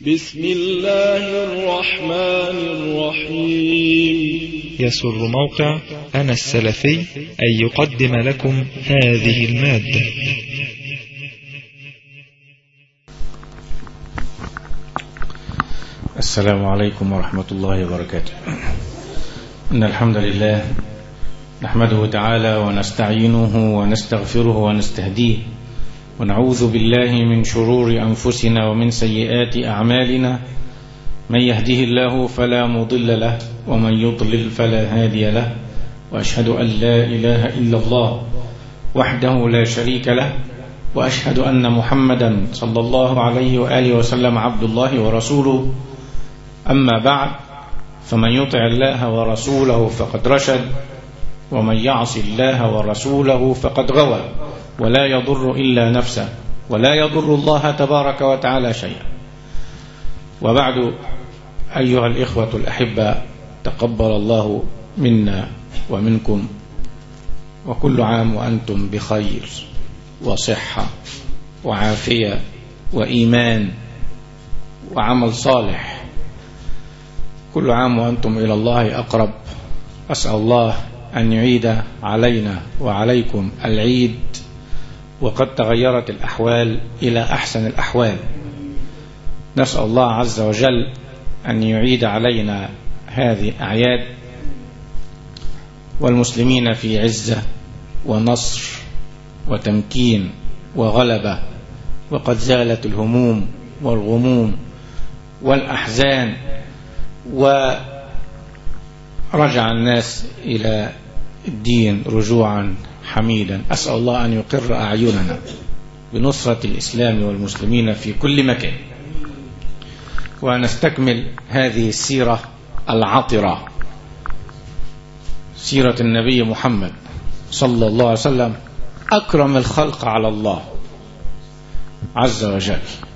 بسم الله الرحمن الرحيم يسر موقع أنا السلفي أن يقدم لكم هذه المادة السلام عليكم ورحمة الله وبركاته إن الحمد لله نحمده تعالى ونستعينه ونستغفره ونستهديه ونعوذ بالله من شرور أنفسنا ومن سيئات أعمالنا من يهده الله فلا مضل له ومن يضلل فلا هادي له وأشهد أن لا إله إلا الله وحده لا شريك له وأشهد أن محمدا صلى الله عليه وآله وسلم عبد الله ورسوله أما بعد فمن يطع الله ورسوله فقد رشد ومن يعص الله ورسوله فقد غوى ولا يضر إلا نفسه ولا يضر الله تبارك وتعالى شيئا وبعد أيها الإخوة الأحبة تقبل الله منا ومنكم وكل عام وأنتم بخير وصحة وعافية وإيمان وعمل صالح كل عام وأنتم إلى الله أقرب أسأل الله أن يعيد علينا وعليكم العيد وقد تغيرت الأحوال إلى أحسن الأحوال نسأل الله عز وجل أن يعيد علينا هذه الأعياد والمسلمين في عزة ونصر وتمكين وغلبة وقد زالت الهموم والغموم والأحزان ورجع الناس إلى الدين رجوعا حميدا أسأل الله أن يقر أعيننا بنصرة الإسلام والمسلمين في كل مكان ونستكمل هذه السيرة العطرة سيرة النبي محمد صلى الله عليه وسلم أكرم الخلق على الله عز وجل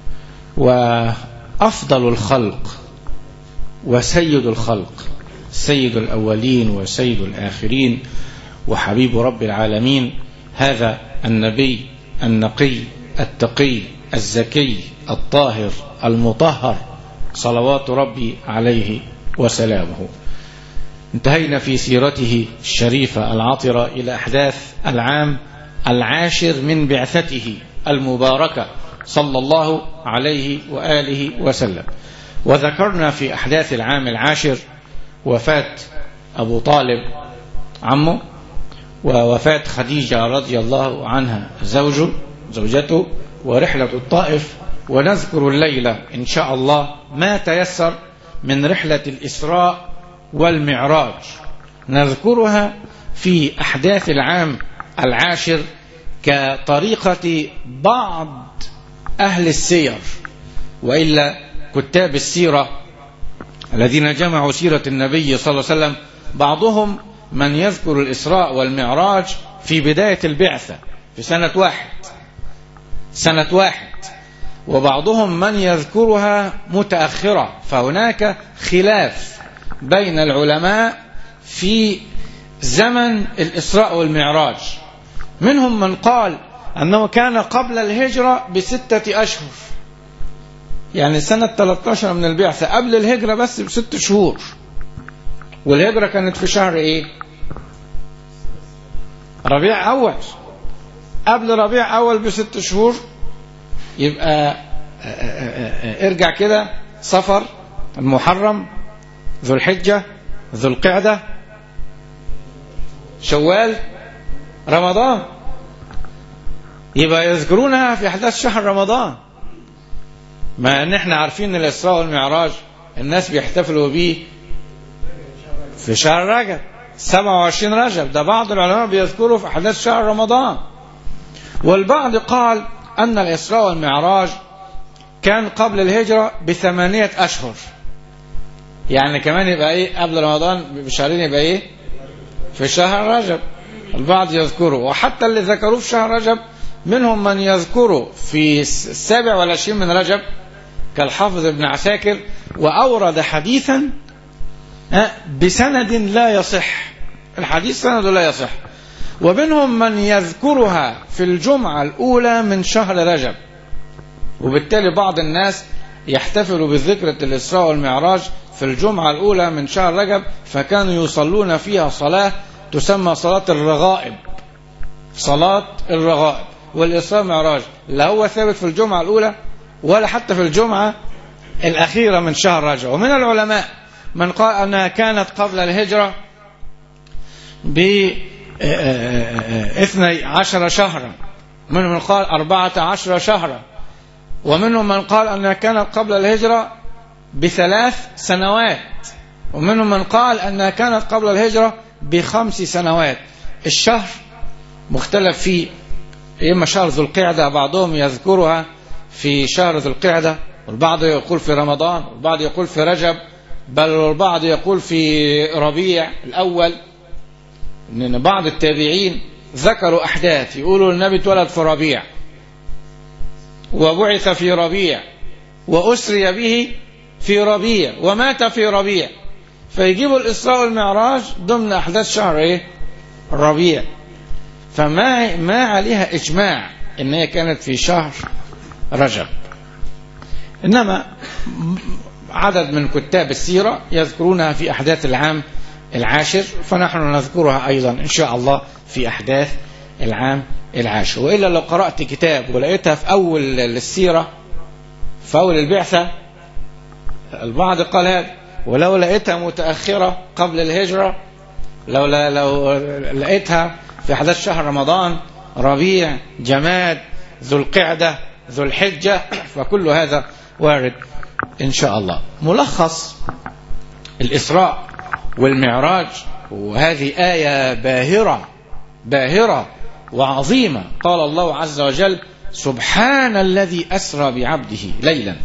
وأفضل الخلق وسيد الخلق سيد الأولين وسيد الآخرين وحبيب رب العالمين هذا النبي النقي التقي الزكي الطاهر المطهر صلوات ربي عليه وسلامه انتهينا في سيرته الشريفة العطرة إلى أحداث العام العاشر من بعثته المباركة صلى الله عليه وآله وسلم وذكرنا في أحداث العام العاشر وفاة أبو طالب عمه ووفاة خديجة رضي الله عنها زوجه زوجته ورحلة الطائف ونذكر الليلة إن شاء الله ما تيسر من رحلة الإسراء والمعراج نذكرها في أحداث العام العاشر كطريقة بعض أهل السير وإلا كتاب السيرة الذين جمعوا سيرة النبي صلى الله عليه وسلم بعضهم من يذكر الإسراء والمعراج في بداية البعثة في سنة واحد سنة واحد وبعضهم من يذكرها متأخرة فهناك خلاف بين العلماء في زمن الإسراء والمعراج منهم من قال أنه كان قبل الهجرة بستة أشهر يعني سنة 13 من البعثة قبل الهجرة بس بست شهور والهجرة كانت في شهر ايه ربيع اول قبل ربيع اول بست شهور يبقى ارجع كده صفر المحرم ذو الحجة ذو القعدة شوال رمضان يبقى يذكرونها في احداث شهر رمضان ما ان احنا عارفين الاسراء والمعراج الناس بيحتفلوا بيه في شهر رجب 27 رجب ده بعض العلماء بيذكروا في أحداث شهر رمضان والبعض قال أن الإسراء والمعراج كان قبل الهجرة بثمانية أشهر يعني كمان يبقى إيه قبل رمضان بشهرين يبقى إيه في شهر رجب البعض يذكره وحتى اللي ذكروه في شهر رجب منهم من يذكره في السابع والعشرين من رجب كالحافظ ابن عساكر وأورد حديثا بسند لا يصح الحديث سند لا يصح ومنهم من يذكرها في الجمعة الأولى من شهر رجب وبالتالي بعض الناس يحتفلوا بذكرى الإسراء والمعراج في الجمعة الأولى من شهر رجب فكانوا يصلون فيها صلاة تسمى صلاة الرغائب صلاة الرغائب والإسراء والمعراج لا هو ثابت في الجمعة الأولى ولا حتى في الجمعة الأخيرة من شهر رجب ومن العلماء من قال أنها كانت قبل الهجرة ب اثني عشر شهرا منهم من قال أربعة عشر شهرا ومنهم من قال أنها كانت قبل الهجرة بثلاث سنوات ومنهم من قال أنها كانت قبل الهجرة بخمس سنوات الشهر مختلف فيه إما شهر ذو القعدة بعضهم يذكرها في شهر ذو القعدة والبعض يقول في رمضان والبعض يقول في رجب بل البعض يقول في ربيع الأول ان بعض التابعين ذكروا احداث يقولوا النبي اتولد في ربيع وبعث في ربيع واسري به في ربيع ومات في ربيع فيجيبوا الاسراء والمعراج ضمن احداث شهر ايه ربيع فما ما عليها اجماع ان هي كانت في شهر رجب انما عدد من كتاب السيره يذكرونها في احداث العام العاشر فنحن نذكرها أيضا إن شاء الله في أحداث العام العاشر وإلا لو قرأت كتاب ولقيتها في أول السيرة في أول البعثة البعض قال هذا ولو لقيتها متأخرة قبل الهجرة لو لو لقيتها في أحداث شهر رمضان ربيع جماد ذو القعدة ذو الحجة فكل هذا وارد إن شاء الله ملخص الإسراء والمعراج وهذه آية باهرة باهرة وعظيمة قال الله عز وجل سبحان الذي أسرى بعبده ليلا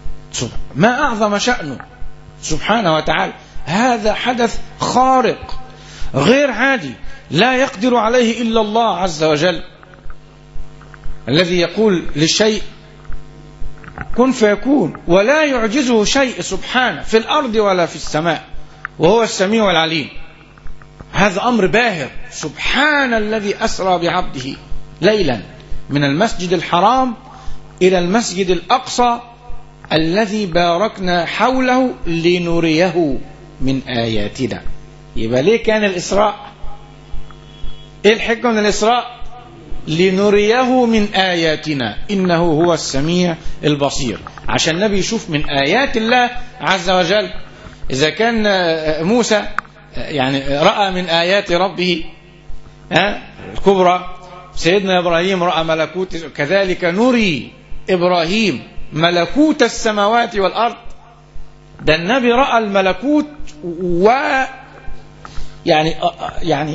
ما أعظم شأنه سبحانه وتعالى هذا حدث خارق غير عادي لا يقدر عليه إلا الله عز وجل الذي يقول للشيء كن فيكون ولا يعجزه شيء سبحانه في الأرض ولا في السماء وهو السميع العليم هذا أمر باهر سبحان الذي أسرى بعبده ليلا من المسجد الحرام إلى المسجد الأقصى الذي باركنا حوله لنريه من آياتنا يبقى ليه كان الإسراء إيه الحكمة من الإسراء لنريه من آياتنا إنه هو السميع البصير عشان النبي يشوف من آيات الله عز وجل إذا كان موسى يعني رأى من آيات ربه الكبرى سيدنا إبراهيم رأى ملكوت كذلك نري إبراهيم ملكوت السماوات والأرض ده النبي رأى الملكوت و يعني يعني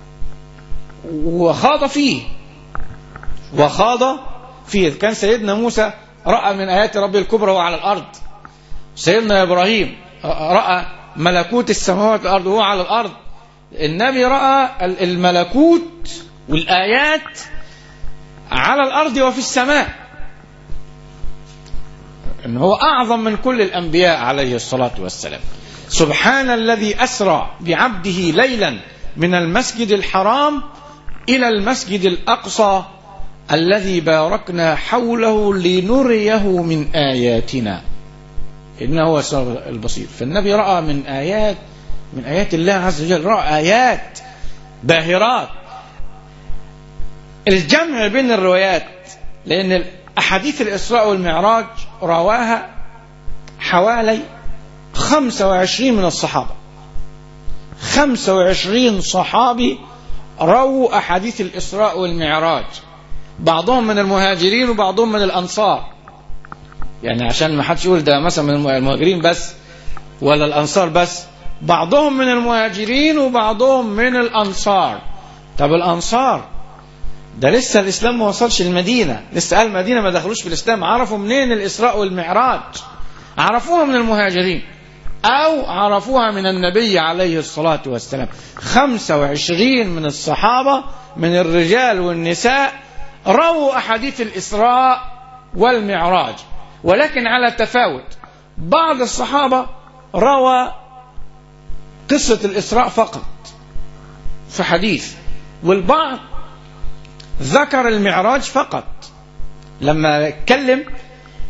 وخاض فيه وخاض فيه كان سيدنا موسى رأى من آيات ربه الكبرى وعلى الأرض سيدنا إبراهيم رأى ملكوت السماوات والأرض وهو على الأرض النبي رأى الملكوت والآيات على الأرض وفي السماء إن هو أعظم من كل الأنبياء عليه الصلاة والسلام سبحان الذي أسرى بعبده ليلا من المسجد الحرام إلى المسجد الأقصى الذي باركنا حوله لنريه من آياتنا إنه هو البصير فالنبي رأى من آيات من آيات الله عز وجل رأى آيات باهرات الجمع بين الروايات لأن أحاديث الإسراء والمعراج رواها حوالي 25 من الصحابة 25 صحابي رووا أحاديث الإسراء والمعراج بعضهم من المهاجرين وبعضهم من الأنصار يعني عشان ما حدش يقول ده مثلا من المهاجرين بس ولا الأنصار بس بعضهم من المهاجرين وبعضهم من الأنصار طب الأنصار ده لسه الإسلام ما وصلش المدينة لسه أهل المدينة ما دخلوش في الإسلام عرفوا منين الإسراء والمعراج عرفوها من المهاجرين أو عرفوها من النبي عليه الصلاة والسلام 25 من الصحابة من الرجال والنساء رووا أحاديث الإسراء والمعراج ولكن على تفاوت بعض الصحابة روى قصة الإسراء فقط في حديث والبعض ذكر المعراج فقط لما اتكلم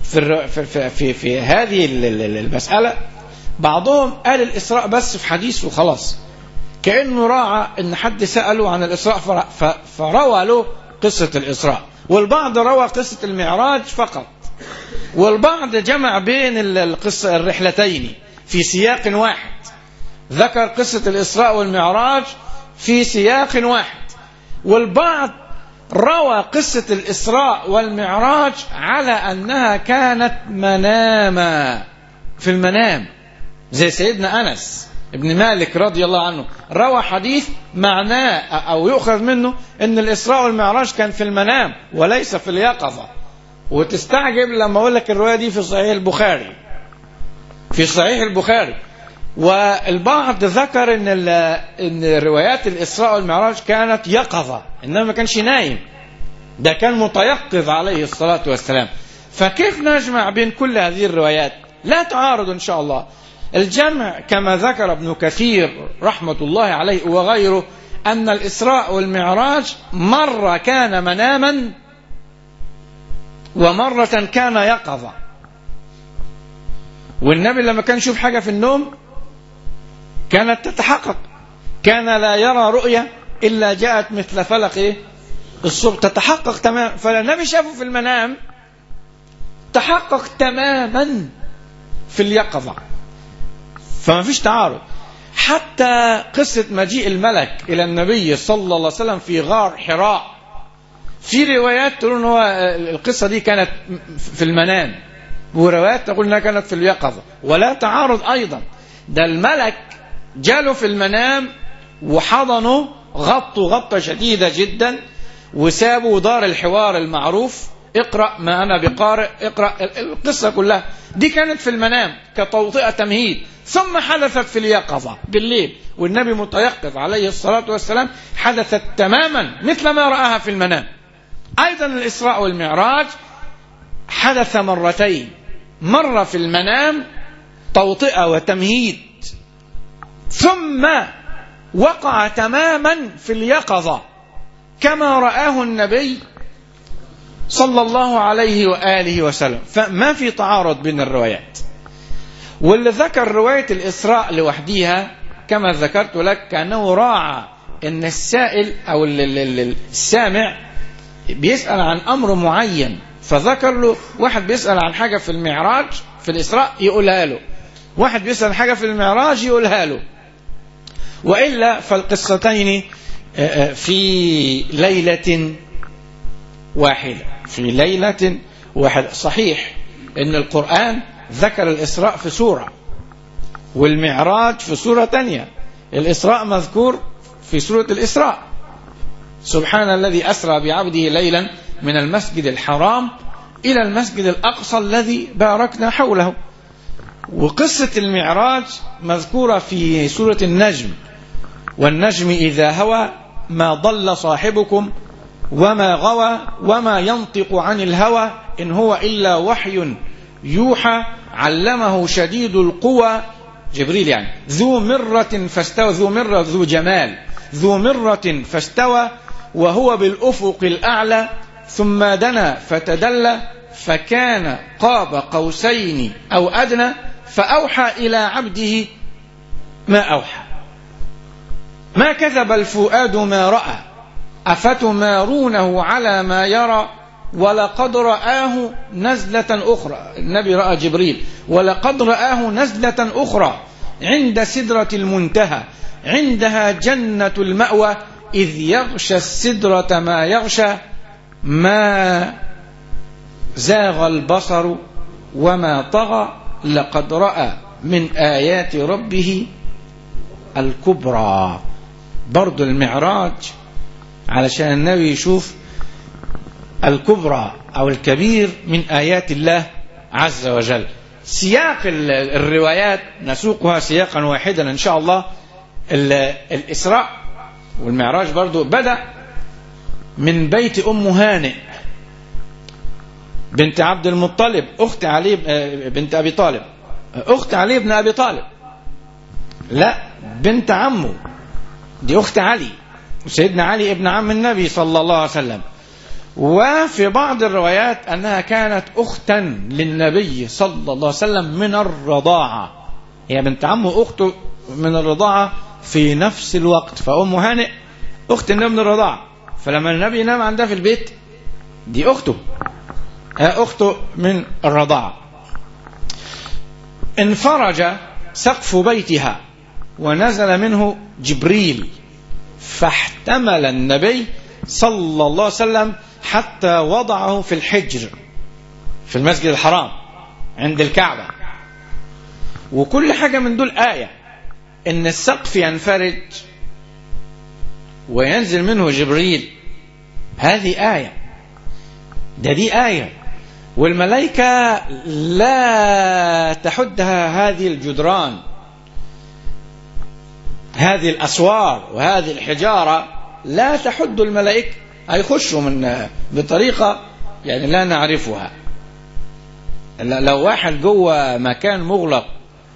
في, الر... في, في, في, في هذه ال- ال- المسألة بعضهم قال الإسراء بس في حديث وخلاص كأنه راعى ان حد سأله عن الإسراء فر... ف... فروى له قصة الإسراء والبعض روى قصة المعراج فقط والبعض جمع بين ال- القصة الرحلتين في سياق واحد ذكر قصة الإسراء والمعراج في سياق واحد والبعض روى قصة الإسراء والمعراج على أنها كانت مناما في المنام زي سيدنا أنس ابن مالك رضي الله عنه روى حديث معناه أو يؤخذ منه أن الإسراء والمعراج كان في المنام وليس في اليقظة وتستعجب لما أقول لك الرواية دي في صحيح البخاري في صحيح البخاري والبعض ذكر ان ال- ان روايات الاسراء والمعراج كانت يقظه انما ما كانش نايم ده كان متيقظ عليه الصلاه والسلام فكيف نجمع بين كل هذه الروايات لا تعارض ان شاء الله الجمع كما ذكر ابن كثير رحمه الله عليه وغيره ان الاسراء والمعراج مره كان مناما ومره كان يقظه والنبي لما كان يشوف حاجه في النوم كانت تتحقق كان لا يرى رؤيا إلا جاءت مثل فلق إيه؟ الصبح تتحقق تمام فالنبي شافه في المنام تحقق تماما في اليقظة فما فيش تعارض حتى قصة مجيء الملك إلى النبي صلى الله عليه وسلم في غار حراء في روايات تقول ان هو القصة دي كانت في المنام وروايات تقول انها كانت في اليقظة ولا تعارض أيضا ده الملك جاله في المنام وحضنه غطوا غطة شديدة جدا وسابوا دار الحوار المعروف اقرأ ما أنا بقارئ اقرأ القصة كلها دي كانت في المنام كتوطئة تمهيد ثم حدثت في اليقظة بالليل والنبي متيقظ عليه الصلاة والسلام حدثت تماما مثل ما رآها في المنام أيضا الإسراء والمعراج حدث مرتين مرة في المنام توطئة وتمهيد ثم وقع تماما في اليقظة كما رآه النبي صلى الله عليه وآله وسلم فما في تعارض بين الروايات واللي ذكر رواية الإسراء لوحديها كما ذكرت لك كأنه راعى أن السائل أو السامع بيسأل عن أمر معين فذكر له واحد بيسأل عن حاجة في المعراج في الإسراء يقولها له واحد بيسأل حاجة في المعراج يقولها له وإلا فالقصتين في ليلة واحدة في ليلة واحدة صحيح أن القرآن ذكر الإسراء في سورة والمعراج في سورة تانية الإسراء مذكور في سورة الإسراء سبحان الذي أسرى بعبده ليلا من المسجد الحرام إلى المسجد الأقصى الذي باركنا حوله وقصة المعراج مذكورة في سورة النجم والنجم إذا هوى ما ضل صاحبكم وما غوى وما ينطق عن الهوى إن هو إلا وحي يوحى علمه شديد القوى جبريل يعني ذو مرة فاستوى ذو مرة ذو جمال ذو مرة فاستوى وهو بالأفق الأعلى ثم دنا فتدلى فكان قاب قوسين أو أدنى فأوحى إلى عبده ما أوحى ما كذب الفؤاد ما رأى أفتمارونه على ما يرى ولقد رآه نزلة أخرى النبي رأى جبريل ولقد رآه نزلة أخرى عند سدرة المنتهى عندها جنة المأوى إذ يغشى السدرة ما يغشى ما زاغ البصر وما طغى لقد رأى من آيات ربه الكبرى برضو المعراج علشان النبي يشوف الكبرى أو الكبير من آيات الله عز وجل سياق الروايات نسوقها سياقا واحدا إن شاء الله الإسراء والمعراج برضو بدأ من بيت أم هانئ بنت عبد المطلب أخت علي بنت أبي طالب أخت علي بن أبي طالب لا بنت عمه دي أخت علي وسيدنا علي ابن عم النبي صلى الله عليه وسلم وفي بعض الروايات أنها كانت أختا للنبي صلى الله عليه وسلم من الرضاعة هي بنت عمه أخته من الرضاعة في نفس الوقت فأم هانئ أخت النبي من الرضاعة فلما النبي نام عندها في البيت دي أخته أخته من الرضاعة انفرج سقف بيتها ونزل منه جبريل فاحتمل النبي صلى الله عليه وسلم حتى وضعه في الحجر في المسجد الحرام عند الكعبة وكل حاجة من دول آية إن السقف ينفرج وينزل منه جبريل هذه آية ده دي آية والملائكة لا تحدها هذه الجدران هذه الأسوار وهذه الحجارة لا تحد الملائكة هيخشوا من بطريقة يعني لا نعرفها لو واحد جوه مكان مغلق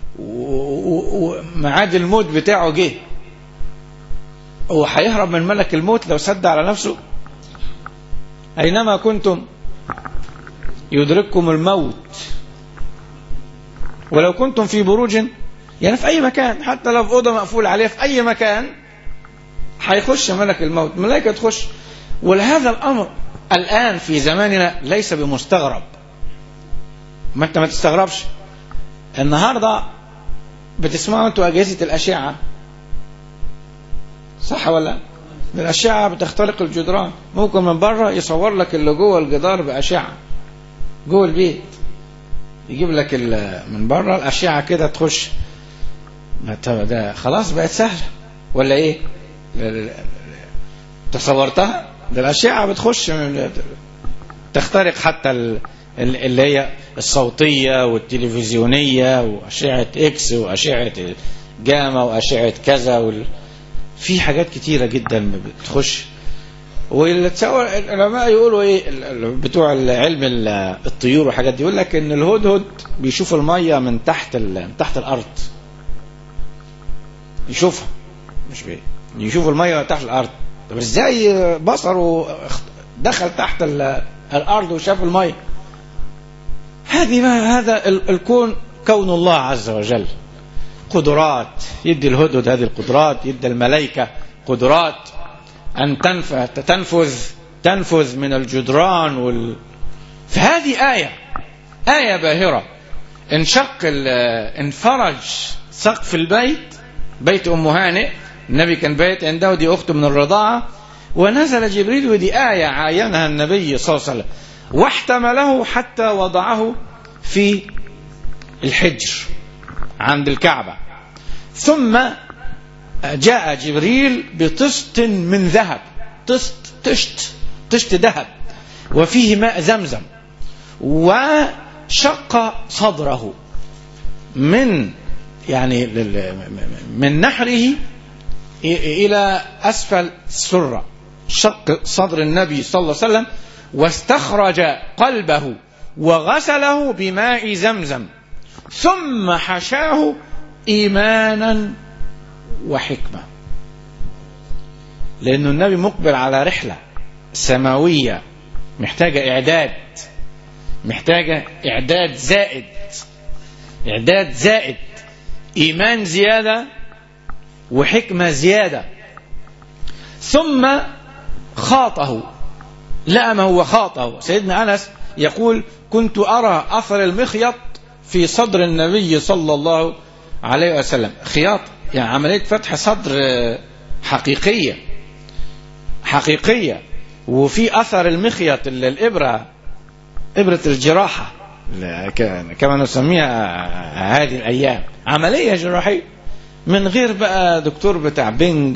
ومعاد الموت بتاعه جه هو هيهرب من ملك الموت لو سد على نفسه أينما كنتم يدرككم الموت ولو كنتم في بروج يعني في أي مكان حتى لو في أوضة مقفول عليها في أي مكان هيخش ملك الموت ملائكة تخش ولهذا الأمر الآن في زماننا ليس بمستغرب ما أنت ما تستغربش النهاردة بتسمعوا أنتوا أجهزة الأشعة صح ولا الأشعة بتخترق الجدران ممكن من بره يصور لك اللي جوه الجدار بأشعة جوه البيت يجيب لك من بره الأشعة كده تخش ده خلاص بقت سهلة ولا ايه تصورتها ده الأشعة بتخش تخترق حتى اللي هي الصوتية والتلفزيونية وأشعة إكس وأشعة جاما وأشعة كذا وال... في حاجات كتيرة جدا بتخش والتصور العلماء يقولوا ايه بتوع علم الطيور والحاجات دي يقول لك ان الهدهد بيشوف الميه من تحت من تحت الارض يشوفها مش بيه يشوف الميه تحت الارض طب ازاي بصره دخل تحت الارض وشاف الميه هذه ما هذا الكون كون الله عز وجل قدرات يدي الهدهد هذه القدرات يدي الملائكة قدرات أن تنفذ تنفذ تنفذ من الجدران وال... فهذه آية آية باهرة انشق انفرج سقف البيت بيت أم هانئ النبي كان بيت عنده دي أخته من الرضاعة ونزل جبريل ودي آية عاينها النبي صلى الله عليه وسلم واحتمله حتى وضعه في الحجر عند الكعبة ثم جاء جبريل بطست من ذهب طست طشت طشت ذهب وفيه ماء زمزم وشق صدره من يعني من نحره إلى أسفل السرة شق صدر النبي صلى الله عليه وسلم واستخرج قلبه وغسله بماء زمزم ثم حشاه إيمانا وحكمة لأنه النبي مقبل على رحلة سماوية محتاجة إعداد محتاجة إعداد زائد إعداد زائد إيمان زيادة وحكمة زيادة ثم خاطه لا ما هو خاطه سيدنا أنس يقول كنت أرى أثر المخيط في صدر النبي صلى الله عليه وسلم خياط يعني عملية فتح صدر حقيقية حقيقية وفي أثر المخيط الإبرة إبرة الجراحة كما نسميها هذه الأيام عملية جراحية من غير بقى دكتور بتاع بنج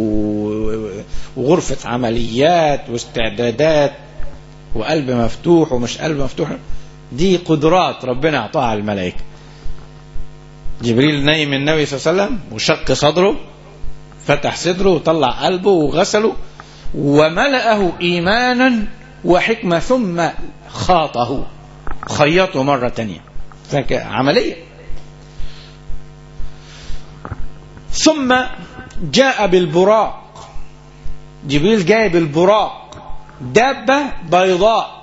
وغرفة عمليات واستعدادات وقلب مفتوح ومش قلب مفتوح دي قدرات ربنا أعطاها الملائكة جبريل نايم النبي صلى الله عليه وسلم وشق صدره فتح صدره وطلع قلبه وغسله وملأه إيمانا وحكمة ثم خاطه خيطه مرة تانية عملية ثم جاء بالبراق جبريل جاي بالبراق دابة بيضاء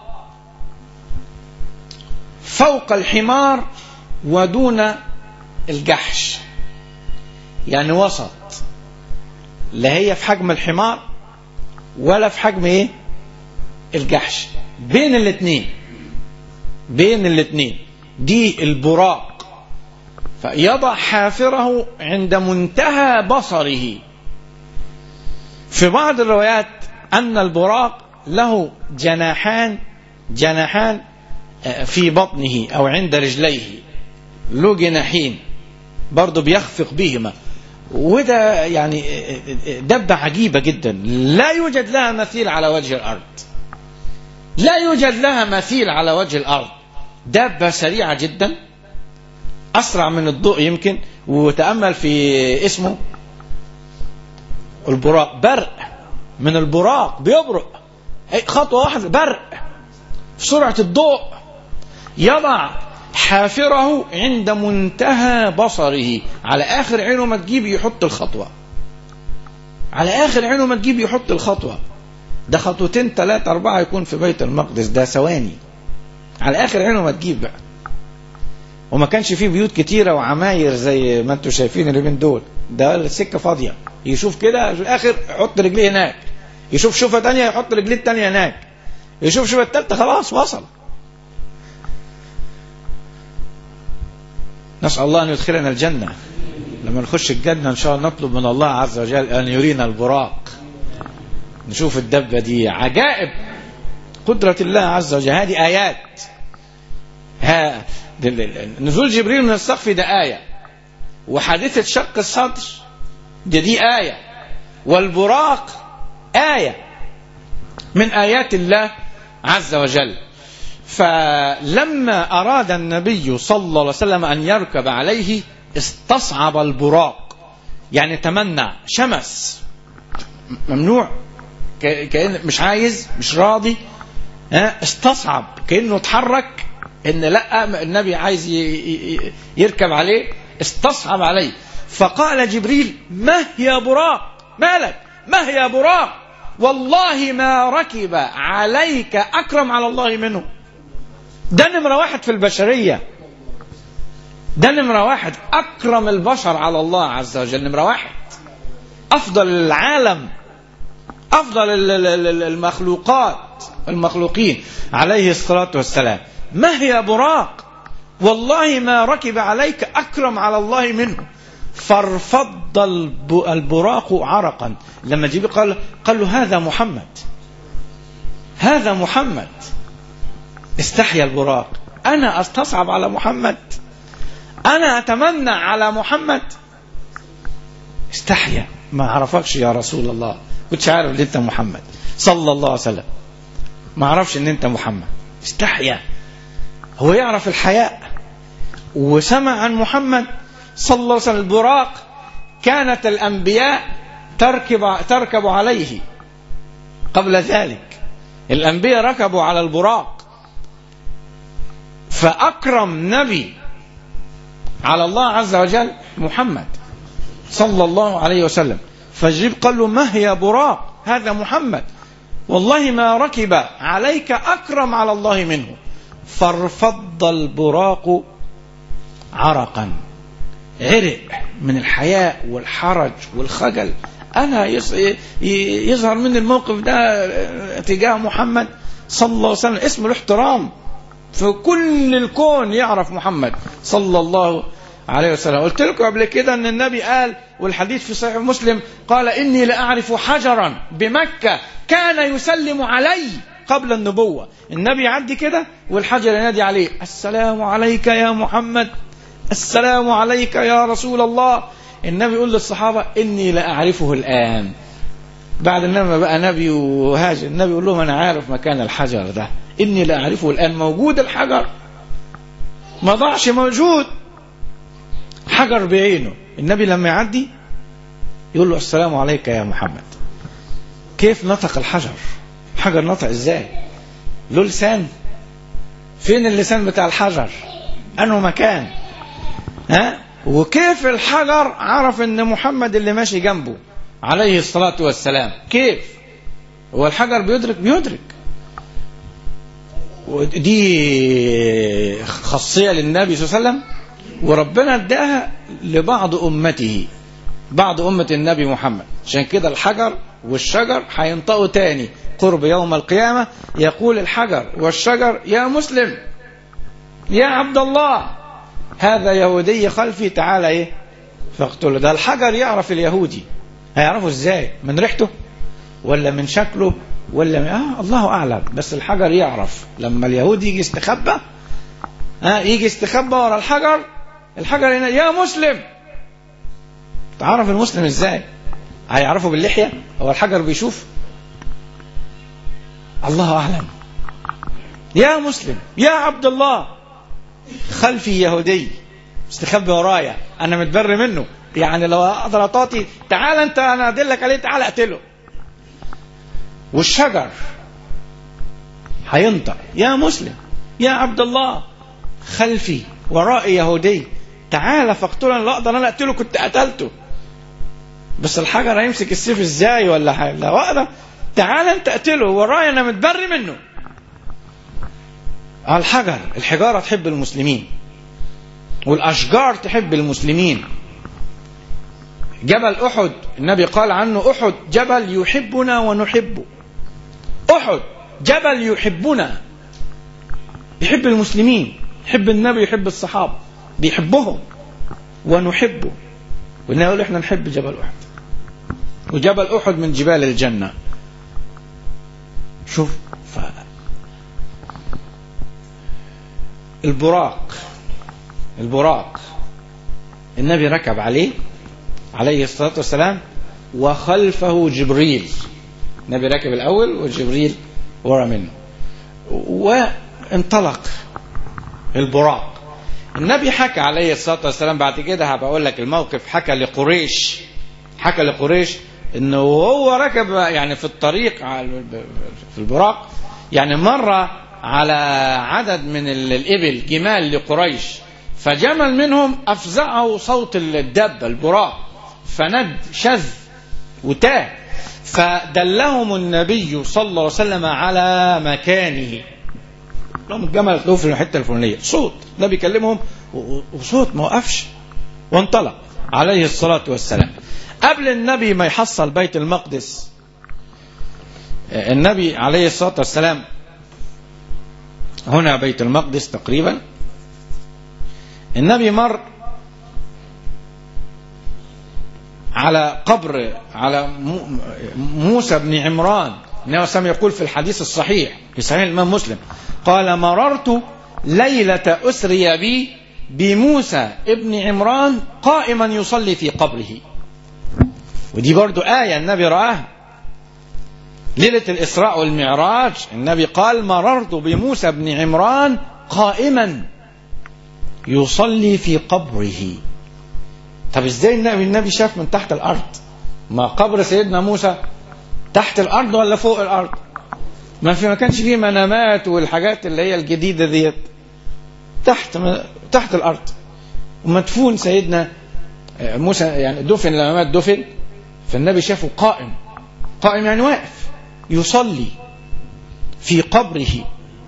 فوق الحمار ودون الجحش يعني وسط لا هي في حجم الحمار ولا في حجم ايه الجحش بين الاثنين بين الاثنين دي البراق فيضع حافره عند منتهى بصره في بعض الروايات أن البراق له جناحان جناحان في بطنه أو عند رجليه له جناحين برضه بيخفق بهما وده يعني دبة عجيبة جدا لا يوجد لها مثيل على وجه الأرض لا يوجد لها مثيل على وجه الأرض دابة سريعة جدا أسرع من الضوء يمكن وتأمل في اسمه البراق برق من البراق بيبرق خطوة واحدة برق في سرعة الضوء يضع حافره عند منتهى بصره على آخر عينه ما تجيب يحط الخطوة على آخر عينه ما تجيب يحط الخطوة ده خطوتين ثلاثة أربعة يكون في بيت المقدس ده ثواني على آخر عينه ما تجيب بقى وما كانش فيه بيوت كتيرة وعماير زي ما انتم شايفين اليومين دول ده السكة فاضية يشوف كده في الآخر يحط رجليه هناك يشوف شوفة تانية يحط رجليه التانية هناك يشوف شوفة التالتة خلاص وصل نسأل الله أن يدخلنا الجنة لما نخش الجنة إن شاء الله نطلب من الله عز وجل أن يرينا البراق نشوف الدبة دي عجائب قدرة الله عز وجل هذه آيات ها نزول جبريل من السقف ده آية وحادثة شق الصدر دي دي آية والبراق آية من آيات الله عز وجل فلما أراد النبي صلى الله عليه وسلم أن يركب عليه استصعب البراق يعني تمنع شمس ممنوع كأن مش عايز مش راضي استصعب كأنه اتحرك ان لا النبي عايز يركب عليه استصعب عليه فقال جبريل ما هي براق مالك ما هي براق والله ما ركب عليك أكرم على الله منه ده نمرة واحد في البشرية ده نمرة واحد أكرم البشر على الله عز وجل نمرة واحد أفضل العالم أفضل المخلوقات المخلوقين عليه الصلاة والسلام ما هي براق والله ما ركب عليك أكرم على الله منه فارفض البراق عرقا لما جيب قال قال له هذا محمد هذا محمد استحيا البراق أنا أستصعب على محمد أنا أتمنى على محمد استحيا ما عرفكش يا رسول الله كنتش عارف ان انت محمد صلى الله عليه وسلم ما عرفش ان انت محمد استحيا هو يعرف الحياء وسمع عن محمد صلى الله عليه وسلم البراق كانت الأنبياء تركب, تركب عليه قبل ذلك الأنبياء ركبوا على البراق فأكرم نبي على الله عز وجل محمد صلى الله عليه وسلم فجيب قال له ما هي براق هذا محمد والله ما ركب عليك أكرم على الله منه فارفض البراق عرقا عرق من الحياء والحرج والخجل أنا يظهر من الموقف ده تجاه محمد صلى الله عليه وسلم اسمه الاحترام في كل الكون يعرف محمد صلى الله عليه وسلم قلت لكم قبل كده ان النبي قال والحديث في صحيح مسلم قال اني لاعرف حجرا بمكه كان يسلم علي قبل النبوه النبي يعدي كده والحجر ينادي عليه السلام عليك يا محمد السلام عليك يا رسول الله النبي يقول للصحابه اني لاعرفه الان بعد ما بقى نبي وهاجر النبي يقول لهم انا عارف مكان الحجر ده اني لاعرفه الان موجود الحجر ما ضاعش موجود حجر بعينه النبي لما يعدي يقول له السلام عليك يا محمد كيف نطق الحجر حجر نطق ازاي له لسان فين اللسان بتاع الحجر انه مكان ها وكيف الحجر عرف ان محمد اللي ماشي جنبه عليه الصلاة والسلام كيف هو الحجر بيدرك بيدرك ودي خاصية للنبي صلى الله عليه وسلم وربنا اداها لبعض أمته بعض أمة النبي محمد عشان كده الحجر والشجر هينطقوا تاني قرب يوم القيامة يقول الحجر والشجر يا مسلم يا عبد الله هذا يهودي خلفي تعالى ايه فاقتله ده الحجر يعرف اليهودي هيعرفه ازاي من ريحته ولا من شكله ولا من... آه الله اعلم بس الحجر يعرف لما اليهودي يجي يستخبى ها آه يجي يستخبى ورا الحجر الحجر هنا يا مسلم تعرف المسلم ازاي هيعرفه باللحية هو الحجر بيشوف الله اعلم يا مسلم يا عبد الله خلفي يهودي استخبي ورايا انا متبر منه يعني لو اقدر اطاطي تعال انت انا ادلك عليه تعال اقتله والشجر هينطق يا مسلم يا عبد الله خلفي ورائي يهودي تعال فاقتله لو اقدر انا اقتله كنت قتلته بس الحجر هيمسك السيف ازاي ولا حاجه لو اقدر تعال انت اقتله ورايا انا متبر منه الحجر الحجاره تحب المسلمين والاشجار تحب المسلمين جبل احد النبي قال عنه احد جبل يحبنا ونحبه احد جبل يحبنا يحب المسلمين يحب النبي يحب الصحابه بيحبهم ونحبه ونقول احنا نحب جبل احد وجبل احد من جبال الجنه شوف ف... البراق البراق النبي ركب عليه عليه الصلاة والسلام وخلفه جبريل النبي ركب الأول وجبريل ورا منه وانطلق البراق النبي حكى عليه الصلاة والسلام بعد كده هبقى أقول لك الموقف حكى لقريش حكى لقريش انه وهو ركب يعني في الطريق في البراق يعني مر على عدد من الإبل جمال لقريش فجمل منهم أفزعه صوت الدب البراق فند شذ وتاه فدلهم النبي صلى الله عليه وسلم على مكانه لهم الجمل تلاقوه في الحته الفلانيه صوت ده بيكلمهم وصوت ما وقفش وانطلق عليه الصلاه والسلام قبل النبي ما يحصل بيت المقدس النبي عليه الصلاه والسلام هنا بيت المقدس تقريبا النبي مر على قبر على موسى بن عمران النبي صلى يقول في الحديث الصحيح في صحيح الإمام مسلم قال مررت ليلة أسري بي بموسى ابن عمران قائما يصلي في قبره ودي برضو آية النبي رآها ليلة الإسراء والمعراج النبي قال مررت بموسى بن عمران قائما يصلي في قبره طب ازاي النبي النبي شاف من تحت الارض ما قبر سيدنا موسى تحت الارض ولا فوق الارض ما في ما كانش فيه منامات والحاجات اللي هي الجديده ديت تحت تحت الارض ومدفون سيدنا موسى يعني دفن لما مات دفن فالنبي شافه قائم قائم يعني واقف يصلي في قبره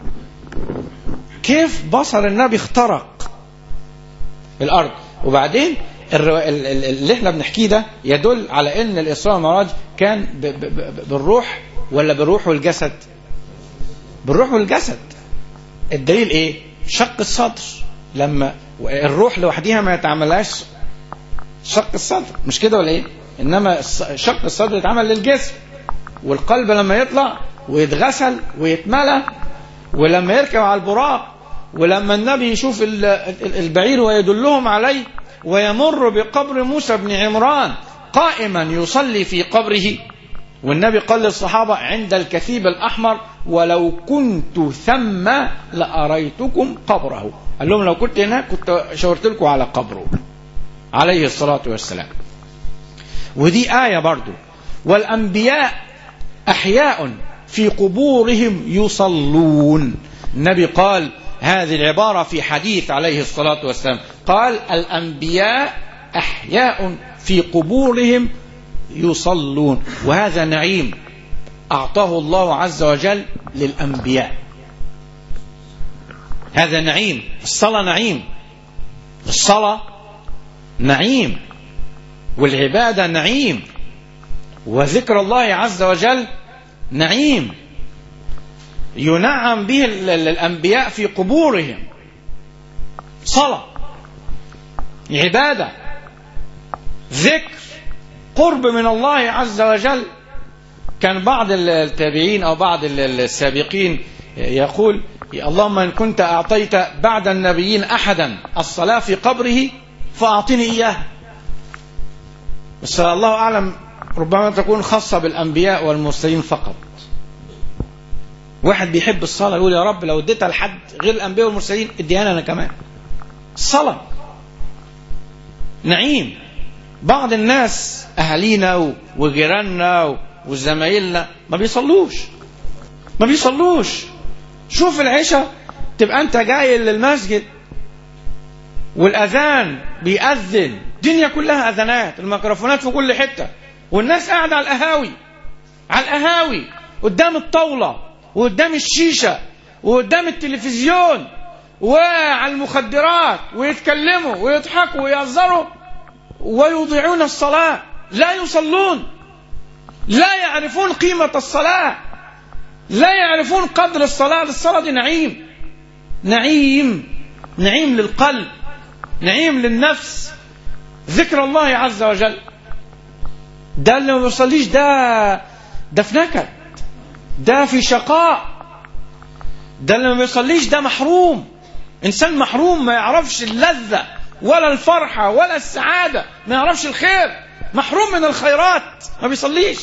كيف بصر النبي اخترق الارض وبعدين اللي احنا بنحكيه ده يدل على ان الاسراء والمعراج كان بالروح ولا بالروح والجسد بالروح والجسد الدليل ايه شق الصدر لما الروح لوحديها ما يتعملهاش شق الصدر مش كده ولا ايه انما شق الصدر يتعمل للجسم والقلب لما يطلع ويتغسل ويتملى ولما يركب على البراق ولما النبي يشوف البعير ويدلهم عليه ويمر بقبر موسى بن عمران قائما يصلي في قبره والنبي قال للصحابة عند الكثيب الأحمر ولو كنت ثم لأريتكم قبره قال لهم لو كنت هناك كنت شاورت لكم على قبره عليه الصلاة والسلام ودي آية برضو والأنبياء أحياء في قبورهم يصلون النبي قال هذه العبارة في حديث عليه الصلاة والسلام قال الأنبياء أحياء في قبورهم يصلون وهذا نعيم أعطاه الله عز وجل للأنبياء هذا نعيم الصلاة نعيم الصلاة نعيم والعبادة نعيم وذكر الله عز وجل نعيم ينعم به الأنبياء في قبورهم صلاة عبادة ذكر قرب من الله عز وجل كان بعض التابعين أو بعض السابقين يقول اللهم إن كنت أعطيت بعد النبيين أحدا الصلاة في قبره فأعطني إياه بس الله أعلم ربما تكون خاصة بالأنبياء والمرسلين فقط واحد بيحب الصلاة يقول يا رب لو اديتها لحد غير الأنبياء والمرسلين اديها أنا كمان الصلاة نعيم بعض الناس أهالينا وجيراننا وزمايلنا ما بيصلوش ما بيصلوش شوف العشاء تبقى أنت جاي للمسجد والأذان بيأذن الدنيا كلها أذانات الميكروفونات في كل حتة والناس قاعدة على القهاوي على القهاوي قدام الطاولة وقدام الشيشة وقدام التلفزيون وعلى المخدرات ويتكلموا ويضحكوا ويهزروا ويضيعون الصلاة لا يصلون لا يعرفون قيمة الصلاة لا يعرفون قدر الصلاة الصلاة دي نعيم نعيم نعيم للقلب نعيم للنفس ذكر الله عز وجل ده اللي ما بيصليش ده ده في نكد ده في شقاء ده اللي ما بيصليش ده محروم انسان محروم ما يعرفش اللذة ولا الفرحة ولا السعادة ما يعرفش الخير محروم من الخيرات ما بيصليش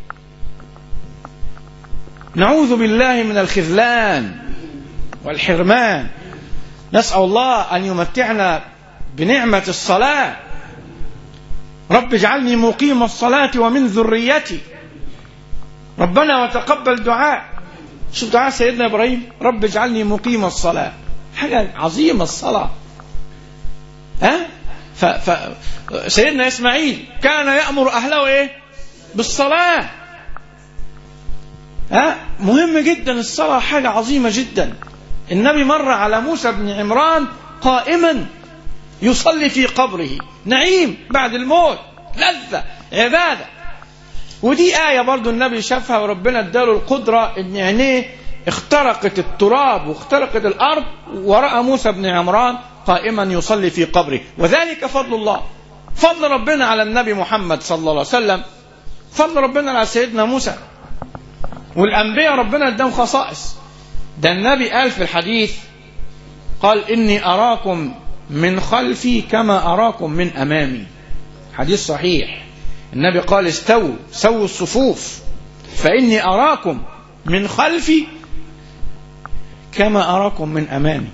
نعوذ بالله من الخذلان والحرمان نسأل الله أن يمتعنا بنعمة الصلاة رب اجعلني مقيم الصلاة ومن ذريتي ربنا وتقبل دعاء شوف دعاء سيدنا إبراهيم رب اجعلني مقيم الصلاة حاجة عظيمة الصلاة ها ف... ف... سيدنا إسماعيل كان يأمر أهله إيه بالصلاة ها مهم جدا الصلاة حاجة عظيمة جدا النبي مر على موسى بن عمران قائما يصلي في قبره نعيم بعد الموت لذة عبادة ودي آية برضو النبي شافها وربنا اداله القدرة ان عينيه اخترقت التراب واخترقت الأرض ورأى موسى بن عمران قائما يصلي في قبره وذلك فضل الله فضل ربنا على النبي محمد صلى الله عليه وسلم فضل ربنا على سيدنا موسى والأنبياء ربنا اداهم خصائص ده النبي قال في الحديث قال إني أراكم من خلفي كما أراكم من أمامي حديث صحيح النبي قال استووا سووا الصفوف فإني أراكم من خلفي كما أراكم من أمامي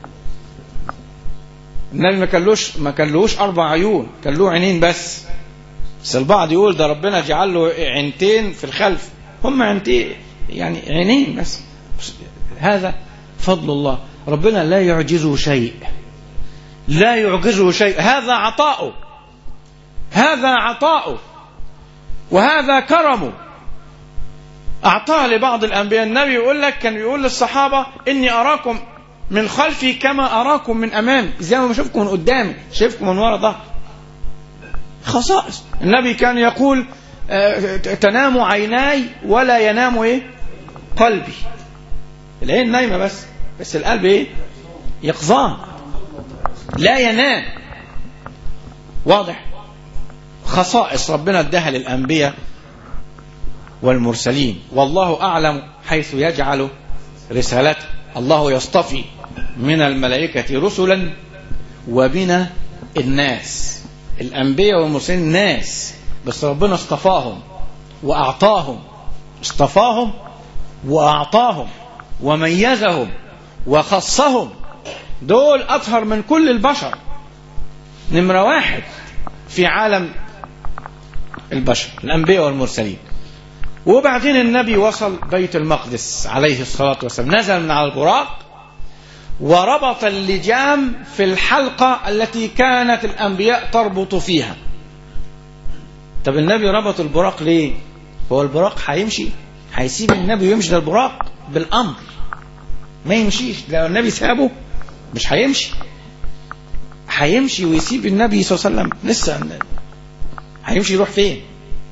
النبي ما كلوش ما كلوش أربع عيون كان له عينين بس بس البعض يقول ده ربنا جعل له عينتين في الخلف هم عينتين يعني عينين بس هذا فضل الله ربنا لا يعجزه شيء لا يعجزه شيء هذا عطاؤه هذا عطاؤه وهذا كرمه أعطاه لبعض الأنبياء النبي يقول لك كان يقول للصحابة إني أراكم من خلفي كما أراكم من أمامي زي ما بشوفكم من قدامي شايفكم من ورا ظهر خصائص النبي كان يقول تنام عيناي ولا ينام إيه قلبي العين نايمة بس بس القلب إيه يقظان لا ينام واضح خصائص ربنا اداها للأنبياء والمرسلين والله أعلم حيث يجعل رسالته الله يصطفي من الملائكة رسلا وبنا الناس الأنبياء والمرسلين ناس بس ربنا اصطفاهم وأعطاهم اصطفاهم وأعطاهم وميزهم وخصهم دول أطهر من كل البشر نمرة واحد في عالم البشر الأنبياء والمرسلين وبعدين النبي وصل بيت المقدس عليه الصلاة والسلام نزل من على البراق وربط اللجام في الحلقة التي كانت الأنبياء تربط فيها طب النبي ربط البراق ليه هو البراق هيمشي هيسيب النبي ويمشي للبراق بالامر ما يمشيش لو النبي سابه مش هيمشي هيمشي ويسيب النبي صلى الله عليه وسلم لسه هيمشي يروح فين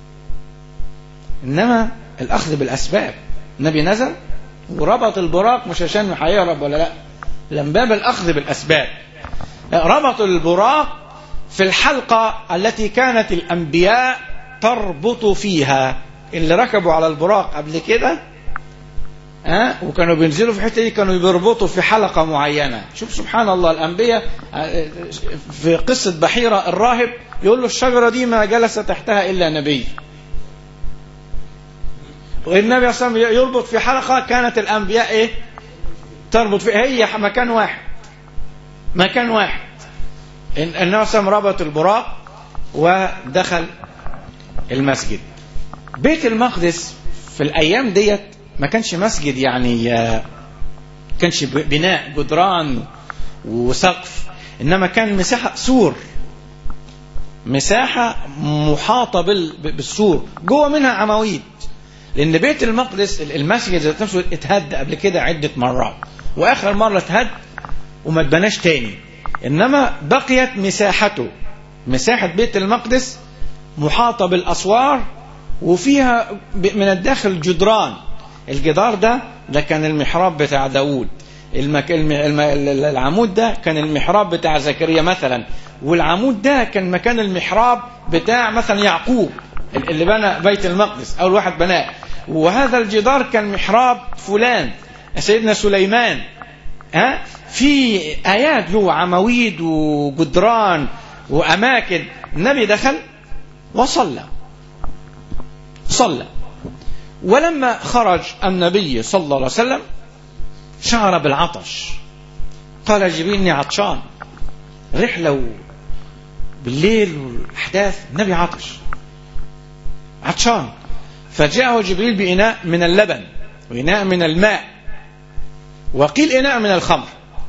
انما الاخذ بالاسباب النبي نزل وربط البراق مش عشان هيهرب ولا لا لم باب الاخذ بالاسباب ربط البراق في الحلقه التي كانت الانبياء تربط فيها اللي ركبوا على البراق قبل كده ها أه؟ وكانوا بينزلوا في الحته دي كانوا بيربطوا في حلقه معينه شوف سبحان الله الانبياء في قصه بحيره الراهب يقول له الشجره دي ما جلس تحتها الا نبي والنبي صلى الله عليه وسلم يربط في حلقه كانت الانبياء ايه تربط في هي مكان واحد مكان واحد النبي صلى الله عليه وسلم ربط البراق ودخل المسجد بيت المقدس في الايام ديت ما كانش مسجد يعني كانش بناء جدران وسقف انما كان مساحه سور مساحه محاطه بالسور جوه منها عواميد لان بيت المقدس المسجد ذات نفسه اتهد قبل كده عده مرات واخر مره اتهد وما اتبناش تاني انما بقيت مساحته مساحه بيت المقدس محاطه بالاسوار وفيها من الداخل جدران الجدار ده ده كان المحراب بتاع داوود المك... الم... الم... العمود ده كان المحراب بتاع زكريا مثلا والعمود ده كان مكان المحراب بتاع مثلا يعقوب اللي بنى بيت المقدس اول واحد بناه وهذا الجدار كان محراب فلان سيدنا سليمان ها في ايات له عواميد وجدران واماكن النبي دخل وصلى صلى ولما خرج النبي صلى الله عليه وسلم شعر بالعطش قال جبريل اني عطشان رحلة بالليل والأحداث النبي عطش عطشان فجاءه جبريل بإناء من اللبن وإناء من الماء وقيل إناء من الخمر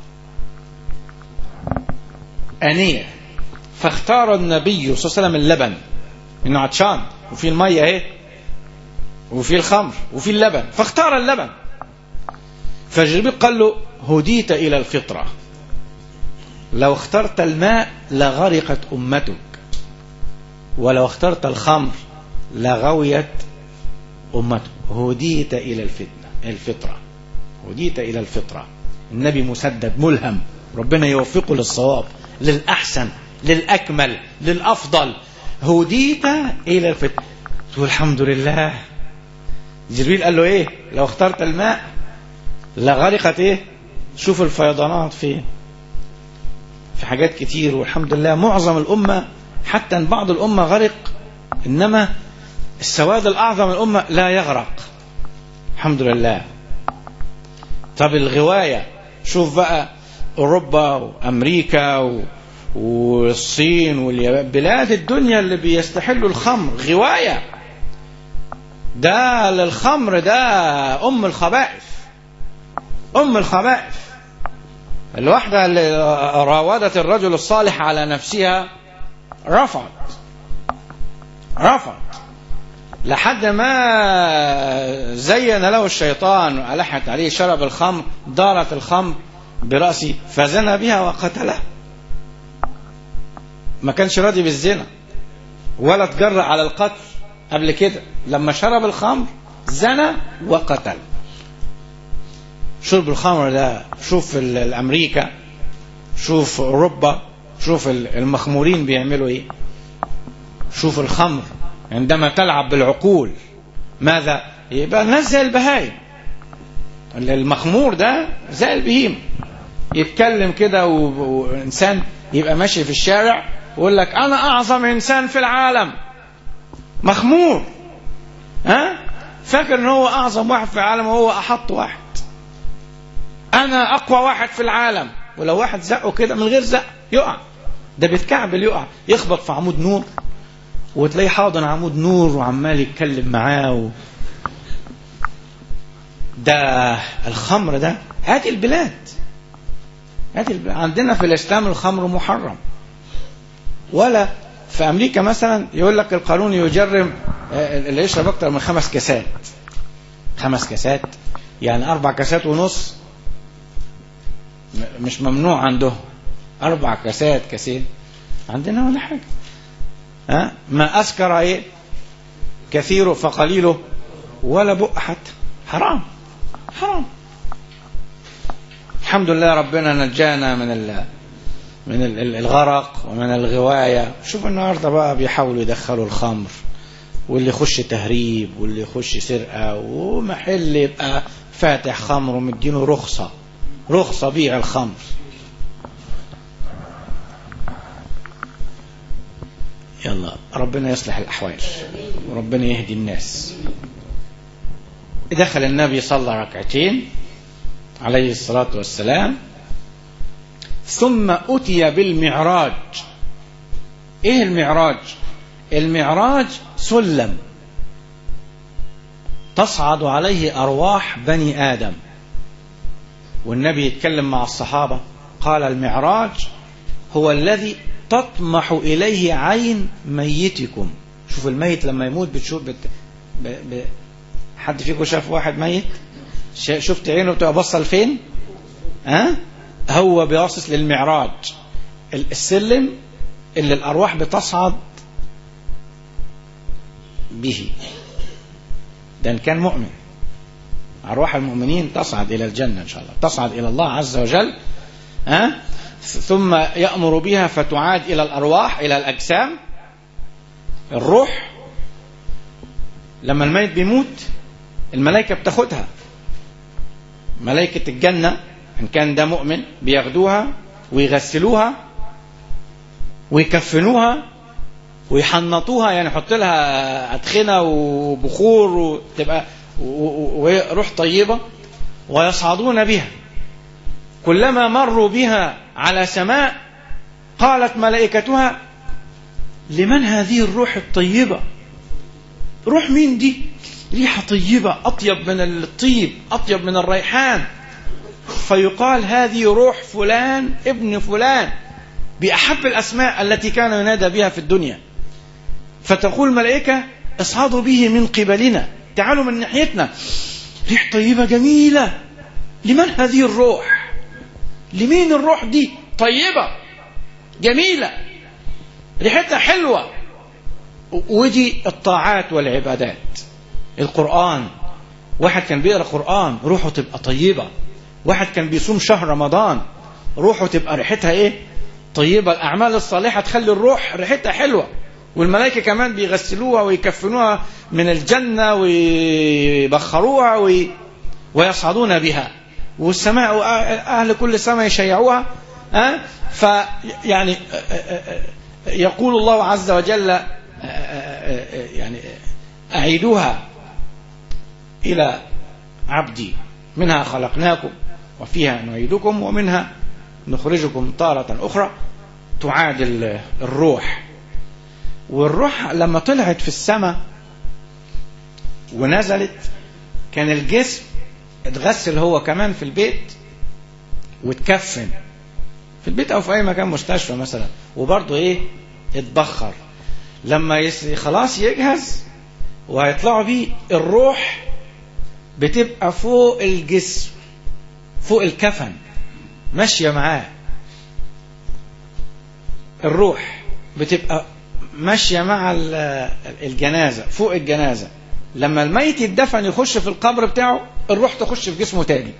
أنية فاختار النبي صلى الله عليه وسلم اللبن إنه عطشان وفي المية اهي وفي الخمر وفي اللبن فاختار اللبن فجبريل قال له هديت إلى الفطرة لو اخترت الماء لغرقت أمتك ولو اخترت الخمر لغويت أمتك هديت إلى الفتنة الفطرة هديت إلى الفطرة النبي مسدد ملهم ربنا يوفقه للصواب للأحسن للأكمل للأفضل هديت إلى الفتنة تقول الحمد لله جبريل قال له ايه لو اخترت الماء لغرقت ايه شوف الفيضانات فين في حاجات كتير والحمد لله معظم الأمة حتى ان بعض الأمة غرق إنما السواد الأعظم الأمة لا يغرق الحمد لله طب الغواية شوف بقى أوروبا وأمريكا و... والصين واليابان بلاد الدنيا اللي بيستحلوا الخمر غواية ده للخمر ده أم الخبائث أم الخبائث الواحدة اللي راودت الرجل الصالح على نفسها رفض رفض لحد ما زين له الشيطان وألحت عليه شرب الخمر دارت الخمر برأسه فزنى بها وقتله ما كانش راضي بالزنا ولا تجرأ على القتل قبل كده لما شرب الخمر زنى وقتل شرب الخمر ده شوف الامريكا شوف اوروبا شوف المخمورين بيعملوا ايه شوف الخمر عندما تلعب بالعقول ماذا يبقى الناس زي البهايم المخمور ده زي البهيم يتكلم كده وانسان يبقى ماشي في الشارع ويقول لك انا اعظم انسان في العالم مخمور ها فاكر ان هو اعظم واحد في العالم وهو احط واحد انا اقوى واحد في العالم ولو واحد زقه كده من غير زق يقع ده بيتكعبل يقع يخبط في عمود نور وتلاقيه حاضن عمود نور وعمال يتكلم معاه و... ده الخمر ده هذه البلاد هذه البلاد عندنا في الاسلام الخمر محرم ولا في امريكا مثلا يقول لك القانون يجرم اللي يشرب اكتر من خمس كاسات خمس كاسات يعني أربع كاسات ونص م- مش ممنوع عندهم أربع كاسات كاسين عندنا ولا حاجة ها ما أسكر إيه كثيره فقليله ولا بق حتى حرام حرام الحمد لله ربنا نجانا من ال من ال- ال- الغرق ومن الغواية شوف النهاردة بقى بيحاولوا يدخلوا الخمر واللي يخش تهريب واللي يخش سرقة ومحل يبقى فاتح خمر ومدينه رخصة رخصة بيع الخمر يلا ربنا يصلح الأحوال وربنا يهدي الناس دخل النبي صلى ركعتين عليه الصلاة والسلام ثم أتي بالمعراج إيه المعراج المعراج سلم تصعد عليه أرواح بني آدم والنبي يتكلم مع الصحابة قال المعراج هو الذي تطمح إليه عين ميتكم شوف الميت لما يموت بتشوف بت... ب... ب... حد فيكم شاف واحد ميت ش- شفت عينه بتبقى باصه لفين ها هو باصص للمعراج ال- السلم اللي الارواح بتصعد به ده إن كان مؤمن أرواح المؤمنين تصعد إلى الجنة إن شاء الله تصعد إلى الله عز وجل ها ثم يأمر بها فتعاد إلى الأرواح إلى الأجسام الروح لما الميت بيموت الملائكة بتاخدها ملائكة الجنة إن كان ده مؤمن بياخدوها ويغسلوها ويكفنوها ويحنطوها يعني يحط لها أدخنة وبخور وتبقى وروح طيبة ويصعدون بها كلما مروا بها على سماء قالت ملائكتها لمن هذه الروح الطيبة روح مين دي ريحة طيبة أطيب من الطيب أطيب من الريحان فيقال هذه روح فلان ابن فلان بأحب الأسماء التي كان ينادى بها في الدنيا فتقول الملائكة اصعدوا به من قبلنا تعالوا من ناحيتنا ريح طيبة جميلة لمن هذه الروح لمين الروح دي طيبة جميلة ريحتها حلوة ودي الطاعات والعبادات القرآن واحد كان بيقرأ قرآن روحه تبقى طيبة واحد كان بيصوم شهر رمضان روحه تبقى ريحتها ايه طيبة الأعمال الصالحة تخلي الروح ريحتها حلوة والملائكة كمان بيغسلوها ويكفنوها من الجنة ويبخروها وي... ويصعدون بها والسماء أهل كل سماء يشيعوها أه؟ فيعني يقول الله عز وجل يعني أعيدوها إلى عبدي منها خلقناكم وفيها نعيدكم ومنها نخرجكم تارة أخرى تعادل الروح والروح لما طلعت في السماء ونزلت كان الجسم اتغسل هو كمان في البيت واتكفن في البيت او في اي مكان مستشفى مثلا وبرضه ايه اتبخر لما يس... خلاص يجهز وهيطلعوا بيه الروح بتبقى فوق الجسم فوق الكفن ماشية معاه الروح بتبقى ماشية مع الجنازة فوق الجنازة لما الميت يتدفن يخش في القبر بتاعه الروح تخش في جسمه تاني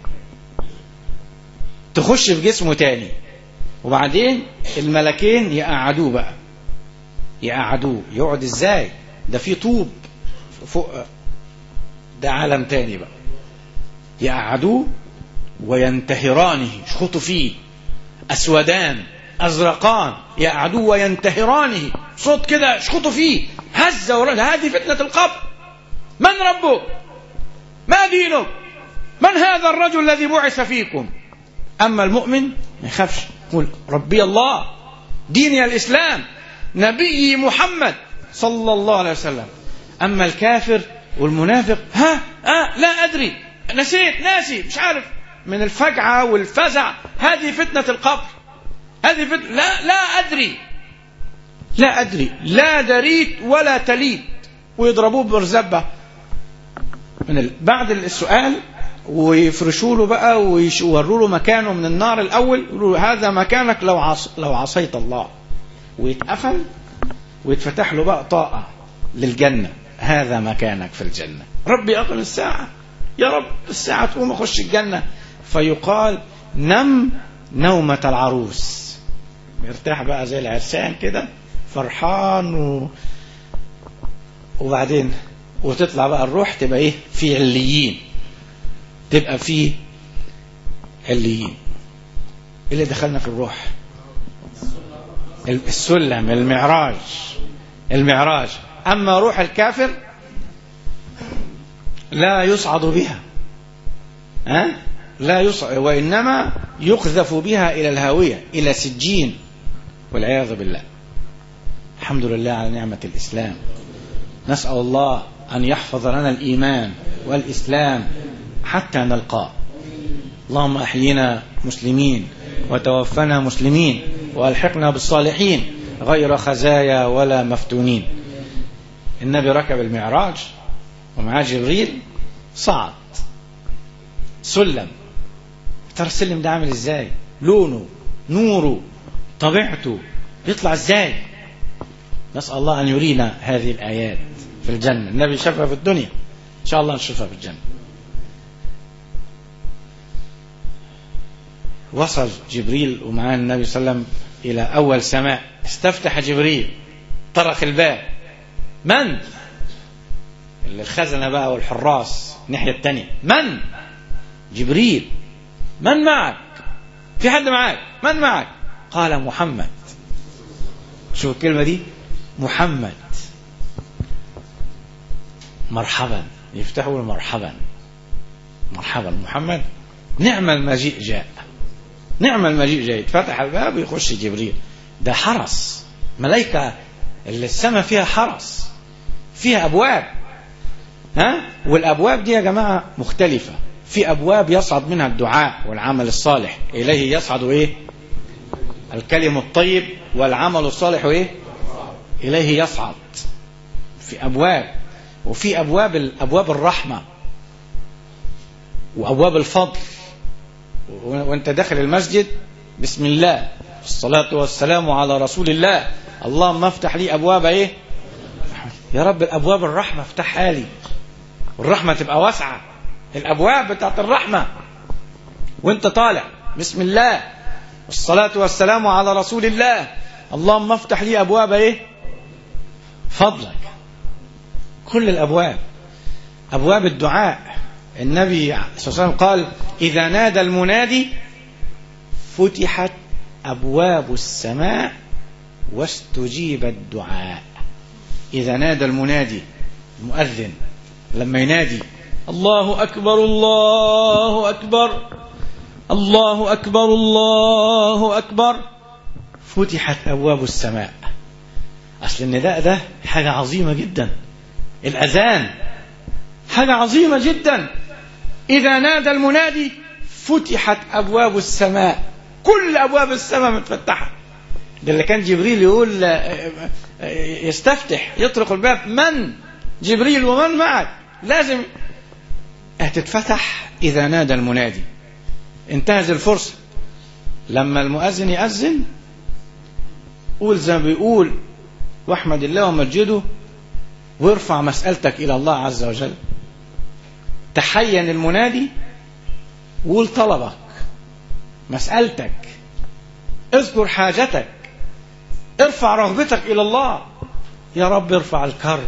تخش في جسمه تاني وبعدين الملكين يقعدوه بقى يقعدوه يقعد ازاي ده في طوب فوق ده عالم تاني بقى يقعدوه وينتهرانه يشخطوا فيه اسودان ازرقان يقعدوه وينتهرانه صوت كده يشخطوا فيه هزه ورد هذه فتنه القبر من ربك ما دينك من هذا الرجل الذي بعث فيكم اما المؤمن ما يخافش يقول ربي الله ديني الاسلام نبيي محمد صلى الله عليه وسلم اما الكافر والمنافق ها ها لا ادري نسيت ناسي مش عارف من الفجعه والفزع هذه فتنه القبر هذه فتنة لا لا ادري لا ادري لا دريت ولا تليت ويضربوه برزبه من ال... بعد السؤال ويفرشوا له بقى ويوروا له مكانه من النار الاول يقولوا له هذا مكانك لو عص... لو عصيت الله ويتقفل ويتفتح له بقى طاقه للجنه هذا مكانك في الجنه ربي اقل الساعه يا رب الساعه تقوم اخش الجنه فيقال نم نومه العروس يرتاح بقى زي العرسان كده فرحان و... وبعدين وتطلع بقى الروح تبقى ايه في عليين تبقى في عليين ايه اللي دخلنا في الروح السلم المعراج المعراج اما روح الكافر لا يصعد بها ها لا يصعد وانما يقذف بها الى الهاويه الى سجين والعياذ بالله الحمد لله على نعمه الاسلام نسال الله أن يحفظ لنا الإيمان والإسلام حتى نلقاه اللهم أحينا مسلمين وتوفنا مسلمين وألحقنا بالصالحين غير خزايا ولا مفتونين النبي ركب المعراج ومعاه جبريل صعد سلم ترى السلم ده عامل ازاي لونه نوره طبيعته يطلع ازاي نسأل الله أن يرينا هذه الآيات في الجنة النبي شافها في الدنيا إن شاء الله نشوفها في الجنة وصل جبريل ومعاه النبي صلى الله عليه وسلم إلى أول سماء استفتح جبريل طرق الباب من اللي الخزنة بقى والحراس الناحية التانية من جبريل من معك في حد معك من معك قال محمد شو الكلمة دي محمد مرحبا يفتحوا مرحبا مرحبا محمد نعم المجيء جاء نعم المجيء جاء فتح الباب ويخش جبريل ده حرس ملائكة اللي السماء فيها حرس فيها أبواب ها والأبواب دي يا جماعة مختلفة في أبواب يصعد منها الدعاء والعمل الصالح إليه يصعد إيه الكلم الطيب والعمل الصالح إيه إليه يصعد في أبواب وفي أبواب أبواب الرحمة وأبواب الفضل وأنت داخل المسجد بسم الله الصلاة والسلام على رسول الله اللهم افتح لي أبواب إيه يا رب الأبواب الرحمة افتحها لي والرحمة تبقى واسعة الأبواب بتاعت الرحمة وانت طالع بسم الله الصلاة والسلام على رسول الله اللهم افتح لي أبواب إيه فضلك كل الأبواب أبواب الدعاء النبي صلى الله عليه وسلم قال إذا نادى المنادي فتحت أبواب السماء واستجيب الدعاء إذا نادى المنادي المؤذن لما ينادي الله أكبر الله أكبر الله أكبر الله أكبر فتحت أبواب السماء أصل النداء ده حاجة عظيمة جدا الأذان حاجة عظيمة جدا إذا نادى المنادي فتحت أبواب السماء كل أبواب السماء متفتحة ده اللي كان جبريل يقول يستفتح يطرق الباب من جبريل ومن معك لازم هتتفتح إذا نادى المنادي انتهز الفرصة لما المؤذن يأذن قول زي ما بيقول واحمد الله ومجده وارفع مسألتك إلى الله عز وجل تحين المنادي وقول طلبك مسألتك اذكر حاجتك ارفع رغبتك إلى الله يا رب ارفع الكرب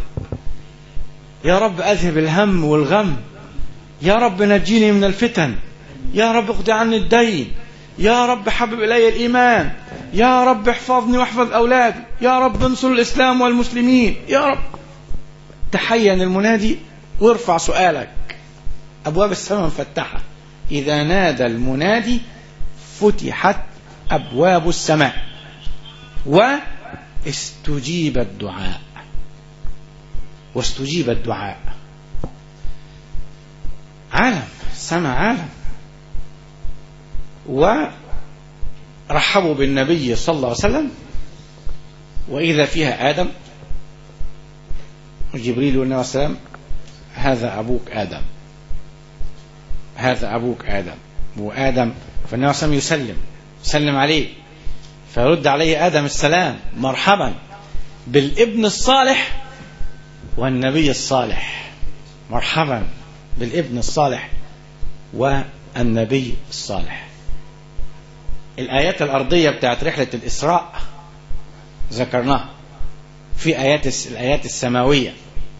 يا رب أذهب الهم والغم يا رب نجيني من الفتن يا رب اقضي عني الدين يا رب حبب إلي الإيمان يا رب احفظني واحفظ أولادي يا رب انصر الإسلام والمسلمين يا رب تحين المنادي وارفع سؤالك أبواب السماء مفتحة إذا نادى المنادي فتحت أبواب السماء واستجيب الدعاء واستجيب الدعاء عالم السماء عالم ورحبوا بالنبي صلى الله عليه وسلم وإذا فيها آدم وجبريل والنبي صلى الله عليه وسلم هذا أبوك آدم هذا أبوك آدم وآدم فالنبي صلى الله عليه وسلم يسلم يسلم عليه فيرد عليه آدم السلام مرحبا بالابن الصالح والنبي الصالح مرحبا بالابن الصالح والنبي الصالح الآيات الأرضية بتاعت رحلة الإسراء ذكرناها في آيات الآيات السماوية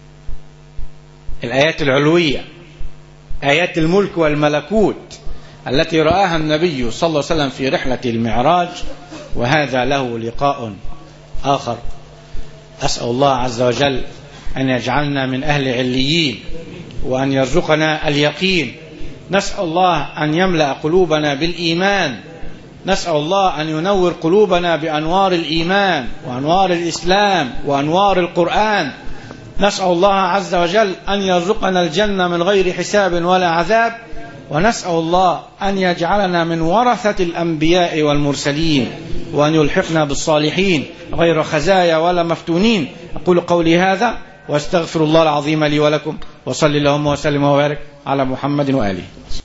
الآيات العلوية آيات الملك والملكوت التي رآها النبي صلى الله عليه وسلم في رحلة المعراج وهذا له لقاء آخر أسأل الله عز وجل أن يجعلنا من أهل عليين وأن يرزقنا اليقين نسأل الله أن يملأ قلوبنا بالإيمان نسأل الله أن ينور قلوبنا بأنوار الإيمان وأنوار الإسلام وأنوار القرآن نسأل الله عز وجل أن يرزقنا الجنة من غير حساب ولا عذاب ونسأل الله أن يجعلنا من ورثة الأنبياء والمرسلين وأن يلحقنا بالصالحين غير خزايا ولا مفتونين أقول قولي هذا واستغفر الله العظيم لي ولكم وصلي اللهم وسلم وبارك على محمد وآله